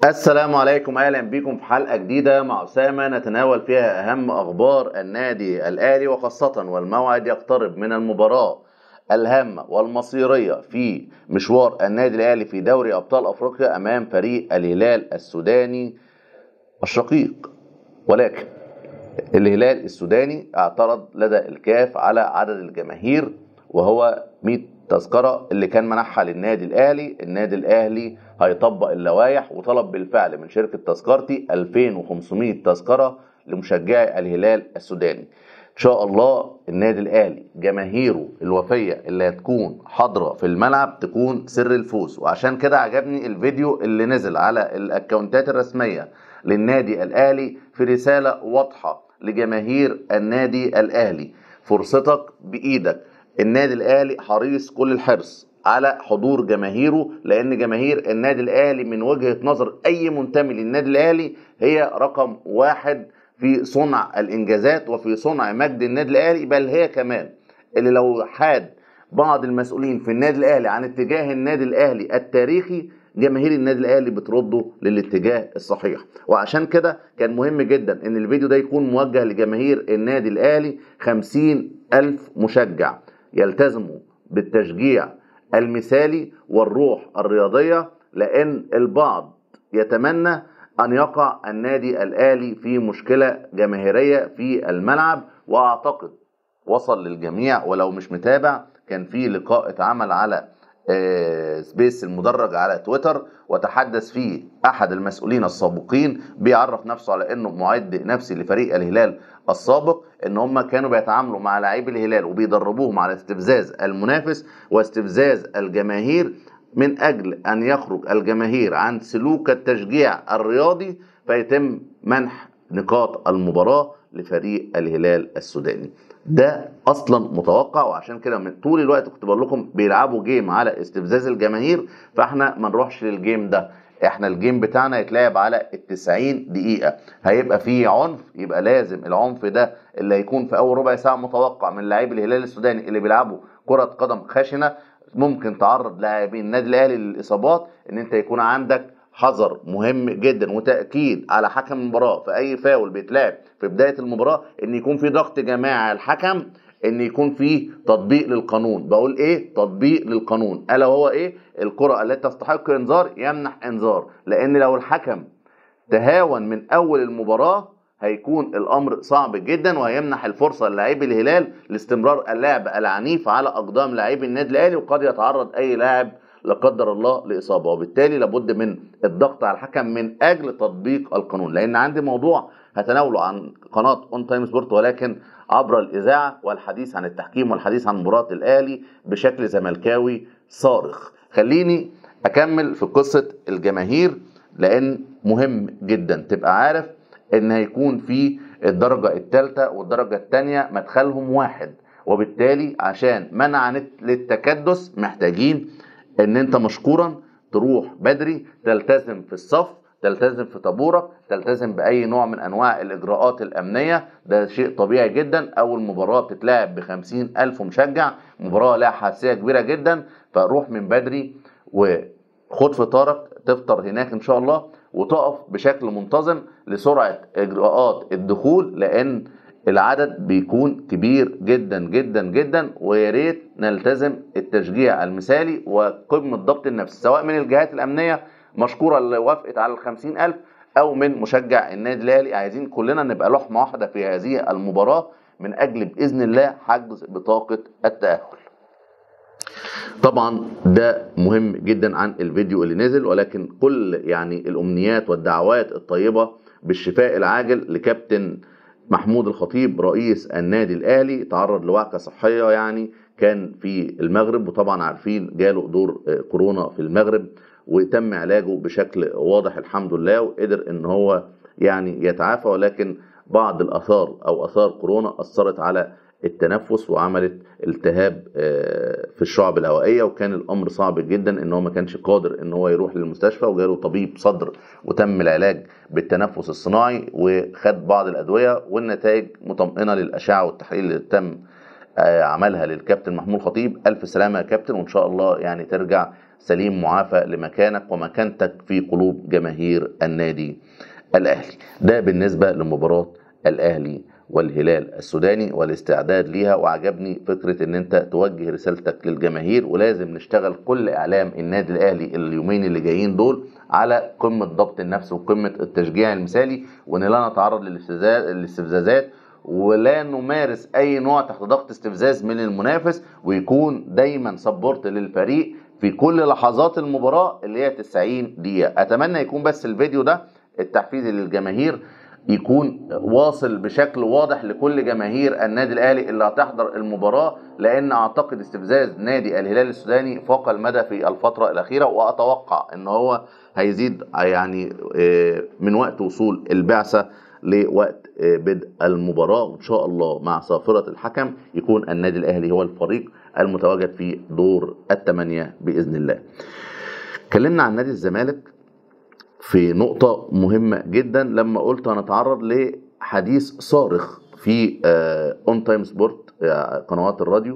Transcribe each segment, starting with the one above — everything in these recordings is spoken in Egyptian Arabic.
السلام عليكم اهلا بكم في حلقه جديده مع اسامه نتناول فيها اهم اخبار النادي الاهلي وخاصه والموعد يقترب من المباراه الهامه والمصيريه في مشوار النادي الاهلي في دوري ابطال افريقيا امام فريق الهلال السوداني الشقيق ولكن الهلال السوداني اعترض لدى الكاف على عدد الجماهير وهو 100 تذكرة اللي كان منحها للنادي الأهلي النادي الأهلي هيطبق اللوائح وطلب بالفعل من شركة تذكرتي 2500 تذكرة لمشجعي الهلال السوداني إن شاء الله النادي الأهلي جماهيره الوفية اللي هتكون حاضرة في الملعب تكون سر الفوز وعشان كده عجبني الفيديو اللي نزل على الأكونتات الرسمية للنادي الأهلي في رسالة واضحة لجماهير النادي الأهلي فرصتك بإيدك النادي الاهلي حريص كل الحرص على حضور جماهيره لان جماهير النادي الاهلي من وجهه نظر اي منتمي للنادي الاهلي هي رقم واحد في صنع الانجازات وفي صنع مجد النادي الاهلي بل هي كمان اللي لو حاد بعض المسؤولين في النادي الاهلي عن اتجاه النادي الاهلي التاريخي جماهير النادي الاهلي بترده للاتجاه الصحيح وعشان كده كان مهم جدا ان الفيديو ده يكون موجه لجماهير النادي الاهلي خمسين الف مشجع يلتزموا بالتشجيع المثالي والروح الرياضية لأن البعض يتمنى أن يقع النادي الأهلي في مشكلة جماهيرية في الملعب وأعتقد وصل للجميع ولو مش متابع كان في لقاء اتعمل على سبيس المدرج على تويتر وتحدث فيه احد المسؤولين السابقين بيعرف نفسه على انه معد نفسي لفريق الهلال السابق ان هم كانوا بيتعاملوا مع لاعبي الهلال وبيدربوهم على استفزاز المنافس واستفزاز الجماهير من اجل ان يخرج الجماهير عن سلوك التشجيع الرياضي فيتم منح نقاط المباراه لفريق الهلال السوداني ده اصلا متوقع وعشان كده من طول الوقت كنت بقول لكم بيلعبوا جيم على استفزاز الجماهير فاحنا ما نروحش للجيم ده احنا الجيم بتاعنا يتلعب على ال 90 دقيقة هيبقى فيه عنف يبقى لازم العنف ده اللي هيكون في اول ربع ساعة متوقع من لاعبي الهلال السوداني اللي بيلعبوا كرة قدم خشنة ممكن تعرض لاعبين النادي الاهلي للاصابات ان انت يكون عندك حذر مهم جدا وتاكيد على حكم المباراه في اي فاول بيتلعب في بدايه المباراه ان يكون في ضغط جماعي على الحكم ان يكون في تطبيق للقانون بقول ايه تطبيق للقانون الا وهو ايه الكره التي تستحق انذار يمنح انذار لان لو الحكم تهاون من اول المباراه هيكون الامر صعب جدا وهيمنح الفرصه للاعبي الهلال لاستمرار اللعب العنيف على اقدام لاعبي النادي الاهلي وقد يتعرض اي لاعب لا قدر الله لاصابه وبالتالي لابد من الضغط على الحكم من اجل تطبيق القانون لان عندي موضوع هتناوله عن قناه اون تايم سبورت ولكن عبر الاذاعه والحديث عن التحكيم والحديث عن مباراه الاهلي بشكل زملكاوي صارخ خليني اكمل في قصه الجماهير لان مهم جدا تبقى عارف ان هيكون في الدرجه الثالثه والدرجه الثانيه مدخلهم واحد وبالتالي عشان منع للتكدس محتاجين ان انت مشكورا تروح بدري تلتزم في الصف تلتزم في طابورك تلتزم باي نوع من انواع الاجراءات الامنيه ده شيء طبيعي جدا اول مباراه بتتلعب بخمسين الف مشجع مباراه لها حساسيه كبيره جدا فروح من بدري وخد فطارك تفطر هناك ان شاء الله وتقف بشكل منتظم لسرعه اجراءات الدخول لان العدد بيكون كبير جدا جدا جدا ويا ريت نلتزم التشجيع المثالي وقمة ضبط النفس سواء من الجهات الأمنية مشكورة اللي وافقت على الخمسين ألف أو من مشجع النادي الأهلي عايزين كلنا نبقى لحمة واحدة في هذه المباراة من أجل بإذن الله حجز بطاقة التأهل طبعا ده مهم جدا عن الفيديو اللي نزل ولكن كل يعني الأمنيات والدعوات الطيبة بالشفاء العاجل لكابتن محمود الخطيب رئيس النادي الاهلي تعرض لوعكه صحيه يعني كان في المغرب وطبعا عارفين جاله دور كورونا في المغرب وتم علاجه بشكل واضح الحمد لله وقدر ان هو يعني يتعافى ولكن بعض الاثار او اثار كورونا اثرت على التنفس وعملت التهاب في الشعب الهوائيه وكان الامر صعب جدا ان هو ما كانش قادر ان هو يروح للمستشفى وجاله طبيب صدر وتم العلاج بالتنفس الصناعي وخد بعض الادويه والنتائج مطمئنه للاشعه والتحاليل اللي تم آه، عملها للكابتن محمود خطيب الف سلامه يا كابتن وان شاء الله يعني ترجع سليم معافى لمكانك ومكانتك في قلوب جماهير النادي الاهلي ده بالنسبه لمباراه الاهلي والهلال السوداني والاستعداد ليها وعجبني فكره ان انت توجه رسالتك للجماهير ولازم نشتغل كل اعلام النادي الاهلي اليومين اللي جايين دول على قمه ضبط النفس وقمه التشجيع المثالي وان لا نتعرض للاستفزاز- للاستفزازات ولا نمارس اي نوع تحت ضغط استفزاز من المنافس ويكون دايما سبورت للفريق في كل لحظات المباراه اللي هي 90 دقيقه اتمنى يكون بس الفيديو ده التحفيزي للجماهير يكون واصل بشكل واضح لكل جماهير النادي الاهلي اللي هتحضر المباراه لان اعتقد استفزاز نادي الهلال السوداني فاق المدى في الفتره الاخيره واتوقع ان هو هيزيد يعني آه، من وقت وصول البعثه لوقت آه، بدء المباراه وان شاء الله مع صافره الحكم يكون النادي الاهلي هو الفريق المتواجد في دور الثمانيه باذن الله. اتكلمنا عن نادي الزمالك في نقطة مهمة جدا لما قلت هنتعرض لحديث صارخ في اون تايم سبورت قنوات الراديو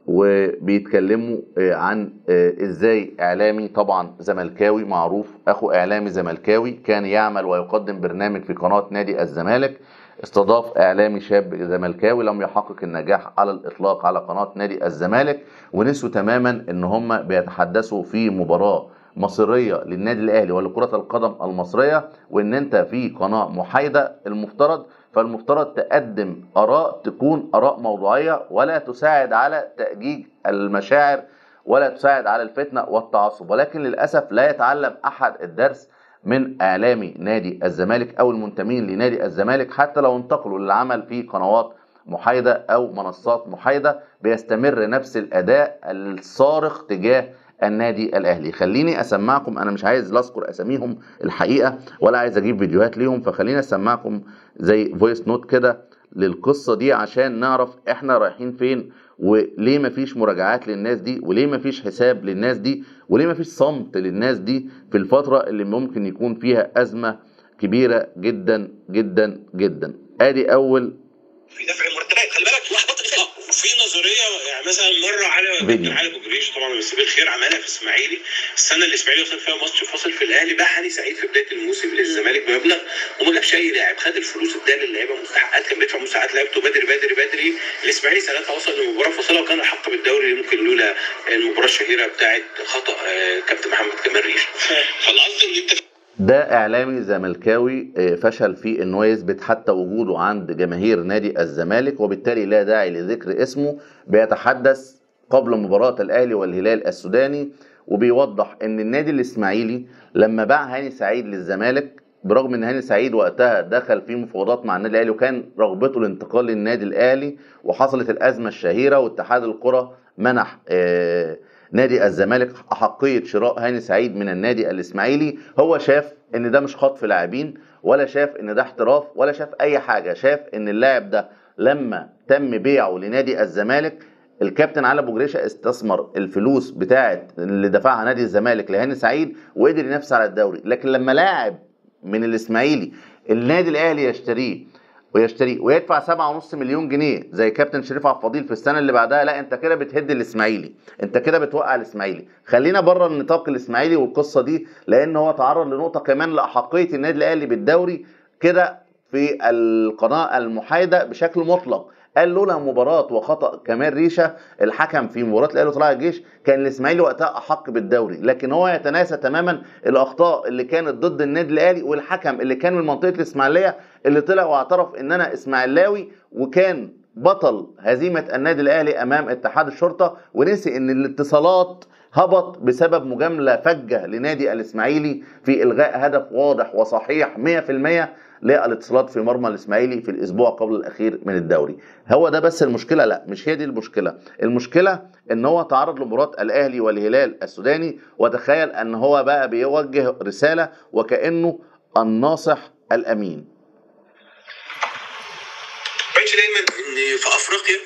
وبيتكلموا آه، عن آه، ازاي اعلامي طبعا زملكاوي معروف اخو اعلامي زملكاوي كان يعمل ويقدم برنامج في قناة نادي الزمالك استضاف اعلامي شاب زملكاوي لم يحقق النجاح على الاطلاق على قناة نادي الزمالك ونسوا تماما ان هم بيتحدثوا في مباراة مصيريه للنادي الاهلي ولكره القدم المصريه وان انت في قناه محايده المفترض فالمفترض تقدم اراء تكون اراء موضوعيه ولا تساعد على تاجيج المشاعر ولا تساعد على الفتنه والتعصب ولكن للاسف لا يتعلم احد الدرس من اعلامي نادي الزمالك او المنتمين لنادي الزمالك حتى لو انتقلوا للعمل في قنوات محايده او منصات محايده بيستمر نفس الاداء الصارخ تجاه النادي الاهلي خليني اسمعكم انا مش عايز لا اذكر اساميهم الحقيقه ولا عايز اجيب فيديوهات ليهم فخليني اسمعكم زي فويس نوت كده للقصه دي عشان نعرف احنا رايحين فين وليه مفيش مراجعات للناس دي وليه مفيش حساب للناس دي وليه مفيش صمت للناس دي في الفتره اللي ممكن يكون فيها ازمه كبيره جدا جدا جدا ادي اول في دفع المرتبات خلي بالك لخبطه في في نظريه يعني مثلا مره على فيديو. علي ابو جريش طبعا مسيب الخير عملها في اسماعيلي السنه اللي اسماعيلي وصل فيها ماتش فاصل في الاهلي باع هاني سعيد في بدايه الموسم للزمالك بمبلغ وما جابش اي لاعب خد الفلوس اداها للعيبه مستحقات كان بيدفع مستحقات لعيبته بدري بدري بدري الاسماعيلي ساعتها وصل لمباراه فاصله وكان احق بالدوري ممكن لولا المباراه الشهيره بتاعت خطا آه، كابتن محمد كمال ريش فالقصد ان انت ده اعلامي زملكاوي آه، فشل في انه يثبت حتى وجوده عند جماهير نادي الزمالك وبالتالي لا داعي لذكر اسمه بيتحدث قبل مباراة الاهلي والهلال السوداني وبيوضح ان النادي الاسماعيلي لما باع هاني سعيد للزمالك برغم ان هاني سعيد وقتها دخل في مفاوضات مع النادي الاهلي وكان رغبته الانتقال للنادي الاهلي وحصلت الازمه الشهيره واتحاد القرى منح آه، نادي الزمالك احقيه شراء هاني سعيد من النادي الاسماعيلي هو شاف ان ده مش خطف لاعبين ولا شاف ان ده احتراف ولا شاف اي حاجه شاف ان اللاعب ده لما تم بيعه لنادي الزمالك الكابتن علي ابو جريشه استثمر الفلوس بتاعه اللي دفعها نادي الزمالك لهاني سعيد وقدر ينافس على الدوري لكن لما لاعب من الاسماعيلي النادي الاهلي يشتريه ويشتريه ويدفع 7.5 مليون جنيه زي كابتن شريف عبد الفضيل في السنه اللي بعدها لا انت كده بتهد الاسماعيلي انت كده بتوقع الاسماعيلي خلينا بره النطاق الاسماعيلي والقصه دي لان هو تعرض لنقطه كمان لاحقيه النادي الاهلي بالدوري كده في القناه المحايده بشكل مطلق قال لولا مباراة وخطأ كمال ريشة الحكم في مباراة الأهلي وطلائع الجيش كان الإسماعيلي وقتها أحق بالدوري، لكن هو يتناسى تماما الأخطاء اللي كانت ضد النادي الأهلي والحكم اللي كان من منطقة الإسماعيلية اللي طلع واعترف إن أنا إسماعيلاوي وكان بطل هزيمة النادي الأهلي أمام اتحاد الشرطة ونسي إن الاتصالات هبط بسبب مجاملة فجة لنادي الإسماعيلي في إلغاء هدف واضح وصحيح 100% للاتصالات في مرمى الإسماعيلي في الأسبوع قبل الأخير من الدوري هو ده بس المشكلة لا مش هي دي المشكلة المشكلة إن هو تعرض لمباراة الأهلي والهلال السوداني وتخيل أن هو بقى بيوجه رسالة وكأنه الناصح الأمين بقيتش دايما ان في افريقيا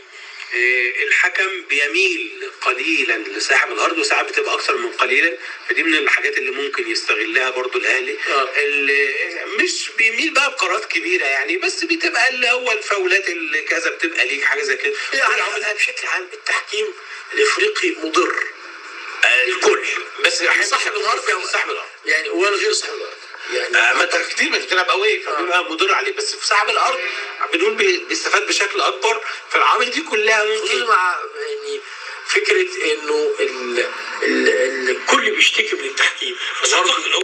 آه، الحكم بيميل قليلا لصاحب الارض وساعات بتبقى اكثر من قليلا فدي من الحاجات اللي ممكن يستغلها برضو الاهلي آه. اللي مش بيميل بقى بقرارات كبيره يعني بس بتبقى اللي هو الفاولات اللي كذا بتبقى ليك حاجه زي كده يعني عملها بشكل عام التحكيم الافريقي مضر الكل بس صاحب الارض يعني صاحب الارض يعني ولا غير صاحب الارض يعني آه، ما انت كتير ما انت بتلعب قوي فبيبقى مضر عليه بس في صاحب الارض بنقول بي- بيستفاد بشكل اكبر فالعوامل دي كلها خصوصا ممكن مع يعني فكره انه ال... ال... ال... الكل بيشتكي من التحكيم بس اعتقد إن هو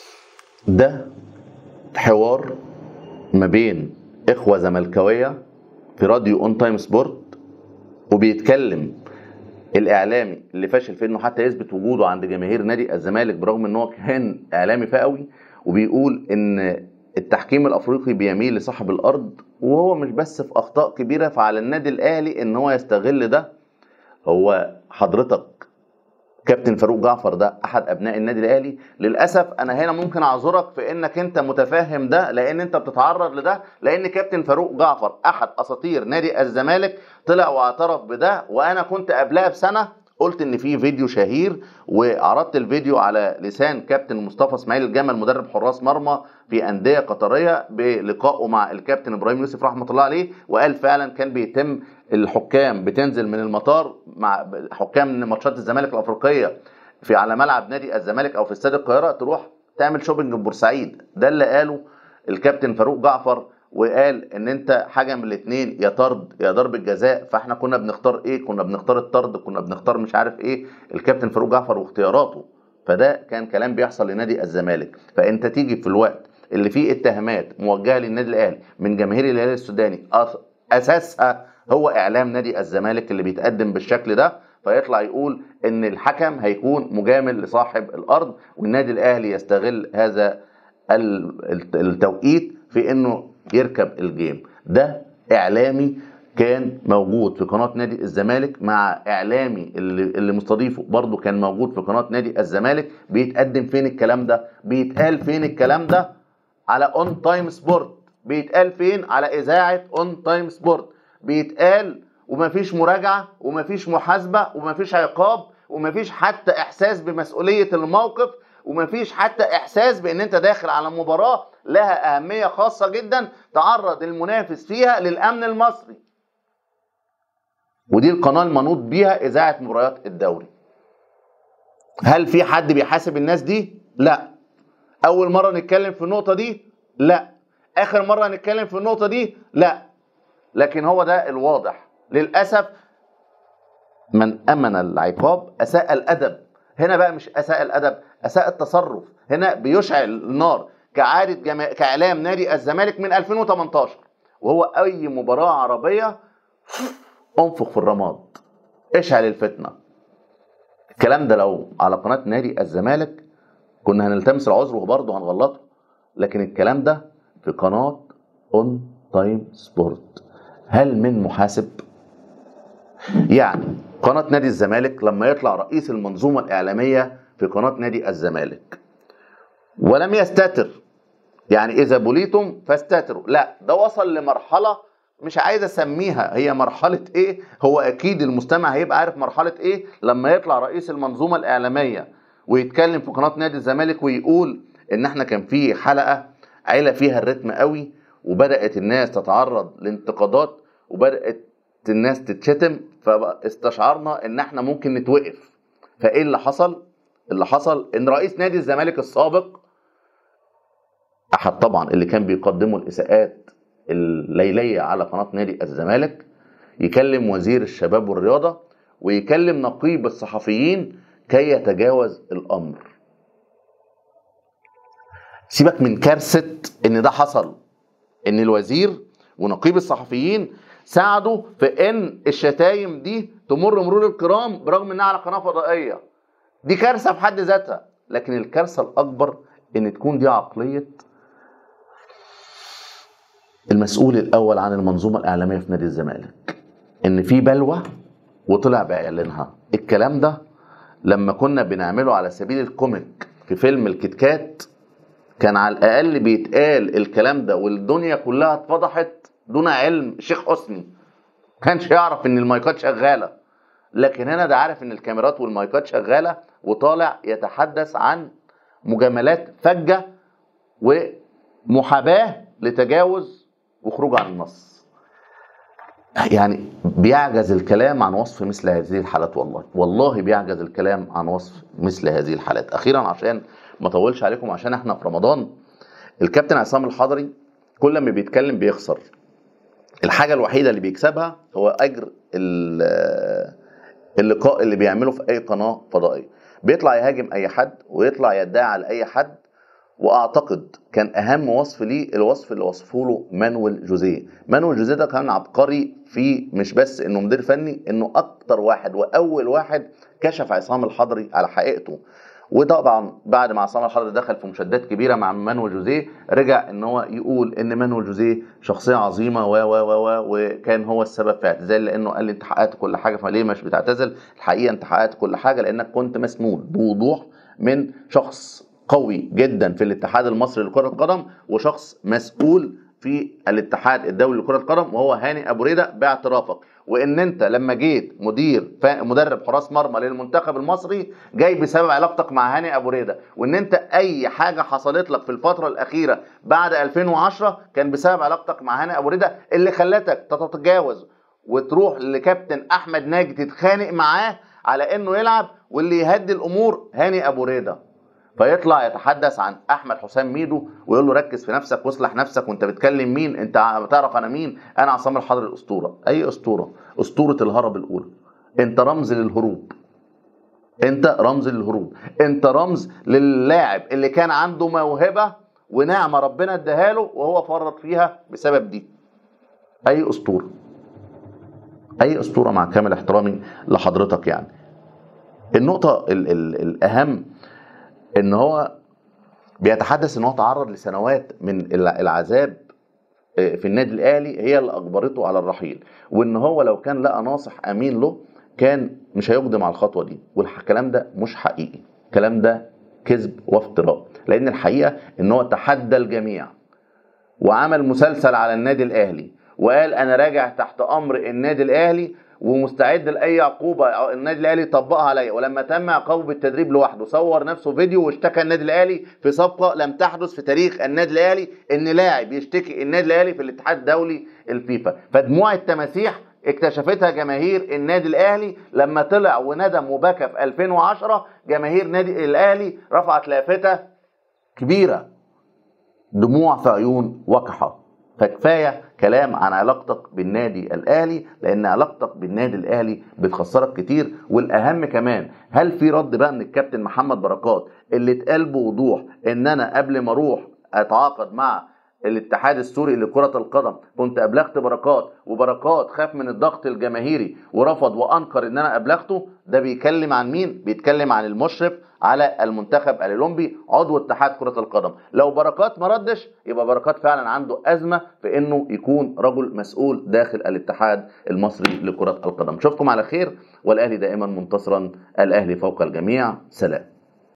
ده حوار ما بين اخوه زملكاويه في راديو اون تايم سبورت وبيتكلم الاعلامي اللي فاشل في انه حتى يثبت وجوده عند جماهير نادي الزمالك برغم ان هو كان اعلامي فئوي وبيقول ان التحكيم الافريقي بيميل لصاحب الارض وهو مش بس في اخطاء كبيره فعلى النادي الاهلي ان هو يستغل ده هو حضرتك كابتن فاروق جعفر ده احد ابناء النادي الاهلي للاسف انا هنا ممكن اعذرك في انك انت متفهم ده لان انت بتتعرض لده لان كابتن فاروق جعفر احد اساطير نادي الزمالك طلع واعترف بده وانا كنت قبلها بسنه قلت ان في فيديو شهير وعرضت الفيديو على لسان كابتن مصطفى اسماعيل الجمل مدرب حراس مرمى في انديه قطريه بلقائه مع الكابتن ابراهيم يوسف رحمه الله عليه وقال فعلا كان بيتم الحكام بتنزل من المطار مع حكام ماتشات الزمالك الافريقيه في على ملعب نادي الزمالك او في استاد القاهره تروح تعمل شوبينج في بورسعيد ده اللي قاله الكابتن فاروق جعفر وقال ان انت حاجه من الاثنين يا طرد يا ضرب الجزاء فاحنا كنا بنختار ايه كنا بنختار الطرد كنا بنختار مش عارف ايه الكابتن فاروق جعفر واختياراته فده كان كلام بيحصل لنادي الزمالك فانت تيجي في الوقت اللي فيه اتهامات موجهه للنادي الاهلي من جماهير الهلال السوداني أس- اساسها هو اعلام نادي الزمالك اللي بيتقدم بالشكل ده فيطلع يقول ان الحكم هيكون مجامل لصاحب الارض والنادي الاهلي يستغل هذا ال- الت- التوقيت في انه يركب الجيم ده اعلامي كان موجود في قناه نادي الزمالك مع اعلامي اللي, اللي مستضيفه برضه كان موجود في قناه نادي الزمالك بيتقدم فين الكلام ده بيتقال فين الكلام ده على اون تايم سبورت بيتقال فين على اذاعه اون تايم سبورت بيتقال ومفيش مراجعه ومفيش محاسبه ومفيش عقاب ومفيش حتى احساس بمسؤوليه الموقف ومفيش حتى احساس بان انت داخل على مباراه لها اهميه خاصه جدا تعرض المنافس فيها للامن المصري ودي القناه المنوط بيها اذاعه مباريات الدوري هل في حد بيحاسب الناس دي لا اول مره نتكلم في النقطه دي لا اخر مره نتكلم في النقطه دي لا لكن هو ده الواضح للاسف من امن العقاب اساء الادب هنا بقى مش اساء الادب اساء التصرف هنا بيشعل النار كعاده جما... كاعلام نادي الزمالك من 2018 وهو اي مباراه عربيه انفخ في الرماد اشعل الفتنه الكلام ده لو على قناه نادي الزمالك كنا هنلتمس العذر وبرضه هنغلطه لكن الكلام ده في قناه اون تايم سبورت هل من محاسب يعني قناة نادي الزمالك لما يطلع رئيس المنظومة الإعلامية في قناة نادي الزمالك ولم يستتر يعني إذا بليتم فاستتروا لا ده وصل لمرحلة مش عايز أسميها هي مرحلة إيه هو أكيد المستمع هيبقى عارف مرحلة إيه لما يطلع رئيس المنظومة الإعلامية ويتكلم في قناة نادي الزمالك ويقول إن إحنا كان في حلقة عيلة فيها الريتم قوي وبدأت الناس تتعرض لانتقادات وبدأت الناس تتشتم فاستشعرنا ان احنا ممكن نتوقف فايه اللي حصل اللي حصل ان رئيس نادي الزمالك السابق احد طبعا اللي كان بيقدموا الاساءات الليليه على قناه نادي الزمالك يكلم وزير الشباب والرياضه ويكلم نقيب الصحفيين كي يتجاوز الامر سيبك من كارثه ان ده حصل ان الوزير ونقيب الصحفيين ساعدوا في ان الشتايم دي تمر مرور الكرام برغم انها على قناه فضائيه دي كارثه في حد ذاتها لكن الكارثه الاكبر ان تكون دي عقليه المسؤول الاول عن المنظومه الاعلاميه في نادي الزمالك ان في بلوى وطلع بيعلنها الكلام ده لما كنا بنعمله على سبيل الكوميك في فيلم الكتكات كان على الاقل بيتقال الكلام ده والدنيا كلها اتفضحت دون علم الشيخ حسني كانش يعرف ان المايكات شغاله لكن هنا ده عارف ان الكاميرات والمايكات شغاله وطالع يتحدث عن مجاملات فجه ومحاباه لتجاوز وخروج عن النص يعني بيعجز الكلام عن وصف مثل هذه الحالات والله والله بيعجز الكلام عن وصف مثل هذه الحالات اخيرا عشان ما اطولش عليكم عشان احنا في رمضان الكابتن عصام الحضري كل ما بيتكلم بيخسر الحاجه الوحيده اللي بيكسبها هو اجر ال- اللقاء اللي بيعمله في اي قناه فضائيه بيطلع يهاجم اي حد ويطلع يدعي على اي حد واعتقد كان اهم وصف ليه الوصف اللي وصفه له مانويل جوزيه مانويل جوزيه ده كان عبقري في مش بس انه مدير فني انه اكتر واحد واول واحد كشف عصام الحضري على حقيقته وطبعا بعد ما عصام الحضري دخل في مشادات كبيره مع مانويل جوزيه رجع ان هو يقول ان مانويل جوزيه شخصيه عظيمه و و و و وكان هو السبب في اعتزال لانه قال لي انت حققت كل حاجه فليه مش بتعتزل الحقيقه انت حققت كل حاجه لانك كنت مسنود بوضوح من شخص قوي جدا في الاتحاد المصري لكره القدم وشخص مسؤول في الاتحاد الدولي لكره القدم وهو هاني ابو ريده باعترافك وان انت لما جيت مدير فا- مدرب حراس مرمى للمنتخب المصري جاي بسبب علاقتك مع هاني ابو ريده وان انت اي حاجه حصلت لك في الفتره الاخيره بعد 2010 كان بسبب علاقتك مع هاني ابو ريده اللي خلتك تتجاوز وتروح لكابتن احمد ناجي تتخانق معاه على انه يلعب واللي يهدي الامور هاني ابو ريده فيطلع يتحدث عن احمد حسام ميدو ويقول له ركز في نفسك واصلح نفسك وانت بتكلم مين انت تعرف انا مين انا عصام الحضري الاسطوره اي اسطوره اسطوره الهرب الاولى انت رمز للهروب انت رمز للهروب انت رمز للاعب اللي كان عنده موهبه ونعمه ربنا اداها له وهو فرط فيها بسبب دي اي اسطوره اي اسطوره مع كامل احترامي لحضرتك يعني النقطه ال ال الاهم ان هو بيتحدث ان هو تعرض لسنوات من الع- العذاب في النادي الاهلي هي اللي اجبرته على الرحيل وان هو لو كان لقى ناصح امين له كان مش هيقدم على الخطوه دي والكلام ده مش حقيقي الكلام ده كذب وافتراء لان الحقيقه ان هو تحدى الجميع وعمل مسلسل على النادي الاهلي وقال انا راجع تحت امر النادي الاهلي ومستعد لاي عقوبه النادي الاهلي يطبقها عليا ولما تم عقابه بالتدريب لوحده صور نفسه فيديو واشتكى النادي الاهلي في صفقه لم تحدث في تاريخ النادي الاهلي ان لاعب يشتكي النادي الاهلي في الاتحاد الدولي الفيفا فدموع التماسيح اكتشفتها جماهير النادي الاهلي لما طلع وندم وبكى في 2010 جماهير نادي الاهلي رفعت لافته كبيره دموع في عيون وقحة فكفاية كلام عن علاقتك بالنادي الأهلي لأن علاقتك بالنادي الأهلي بتخسرك كتير والأهم كمان هل في رد بقى من الكابتن محمد بركات اللي اتقال بوضوح إن أنا قبل ما أروح أتعاقد مع الاتحاد السوري لكرة القدم كنت أبلغت بركات وبركات خاف من الضغط الجماهيري ورفض وأنكر إن أنا أبلغته ده بيتكلم عن مين؟ بيتكلم عن المشرف على المنتخب الاولمبي عضو اتحاد كرة القدم لو بركات ما ردش يبقى بركات فعلا عنده أزمة في إنه يكون رجل مسؤول داخل الاتحاد المصري لكرة القدم شوفكم على خير والأهلي دائما منتصرا الأهلي فوق الجميع سلام